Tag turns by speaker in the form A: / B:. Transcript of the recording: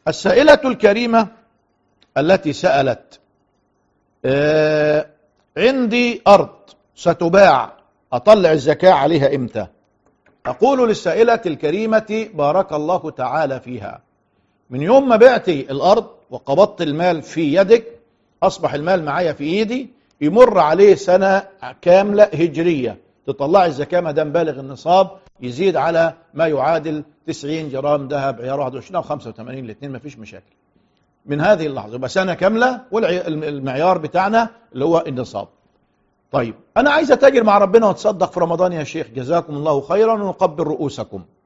A: السائلة الكريمة التي سألت آه عندي أرض ستباع أطلع الزكاة عليها إمتى أقول للسائلة الكريمة بارك الله تعالى فيها من يوم ما بعت الأرض وقبضت المال في يدك أصبح المال معايا في إيدي يمر عليه سنة كاملة هجرية تطلع الزكاة ما دام بالغ النصاب يزيد على ما يعادل 90 جرام ذهب عيار 21 أو 85 الاثنين ما فيش مشاكل من هذه اللحظة يبقى سنة كاملة والمعيار بتاعنا اللي هو النصاب طيب أنا عايز أتاجر مع ربنا وأتصدق في رمضان يا شيخ جزاكم الله خيرا ونقبل رؤوسكم